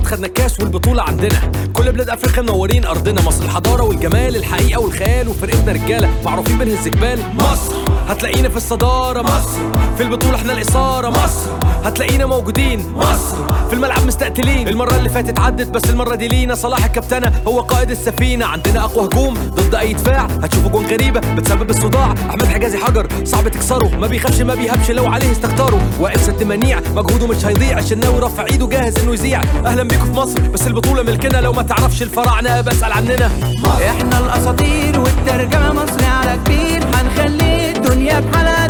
بطولات خدنا الكاس والبطولة عندنا كل بلاد افريقيا منورين ارضنا مصر الحضارة والجمال الحقيقة والخيال وفرقتنا رجالة معروفين بنهز جبال مصر هتلاقينا في الصدارة مصر في البطولة احنا الإثارة مصر هتلاقينا موجودين مصر في الملعب مستقتلين المرة اللي فاتت عدت بس المرة دي لينا صلاح الكابتنة هو قائد السفينة عندنا أقوى هجوم ضد أي دفاع هتشوفوا جون غريبة بتسبب الصداع أحمد حجازي حجر صعب تكسره ما بيخافش ما بيهبش لو عليه استختاره واقف ست منيع مجهوده مش هيضيع الشناوي رافع ايده جاهز انه يذيع اهلا بيكم في مصر بس البطولة ملكنا لو ما تعرفش الفراعنة بسأل عننا احنا الاساطير والترجمه مصري على كبير هنخلي الدنيا بحالها